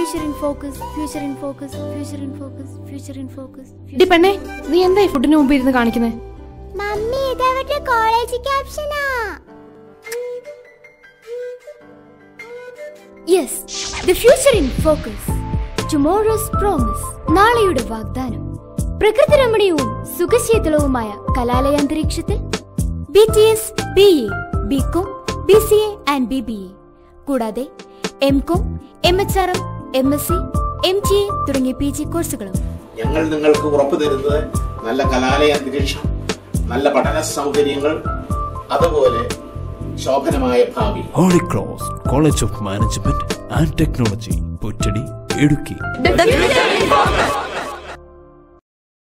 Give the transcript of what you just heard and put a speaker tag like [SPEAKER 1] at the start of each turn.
[SPEAKER 1] Future in focus future in focus future in focus future in focus
[SPEAKER 2] ഡി പെണ്ണേ നീ എന്താ ഈ ഫുഡിന് മുമ്പ് ഇരുന്ന് കാണിക്കുന്നേ
[SPEAKER 3] മമ്മി ഇതവരുടെ കോളേജ് ക്യാപ്ഷനാ
[SPEAKER 1] yes the future in focus tomorrow's promise നാളെയുടെ വാഗ്ദാനം പ്രകൃതി രമണീയവും സുഖശീതളവുമായ കലാലയ അന്തരീക്ഷത്തിൽ B T S B A B com B C A and B B A കൂടാതെ M com M H R M M S C M T A തുടങ്ങിയ P G കോഴ്സുകളും
[SPEAKER 4] ഞങ്ങൾ നിങ്ങൾക്ക് ഉറപ്പു തരുന്നത് നല്ല കലാലയ അന്തരീക്ഷം നല്ല പഠന സൗകര്യങ്ങൾ അതുപോലെ ശോഭനമായ ഭാവി
[SPEAKER 5] Holy Cross College of Management and Technology, Puttadi, Idukki.
[SPEAKER 2] The future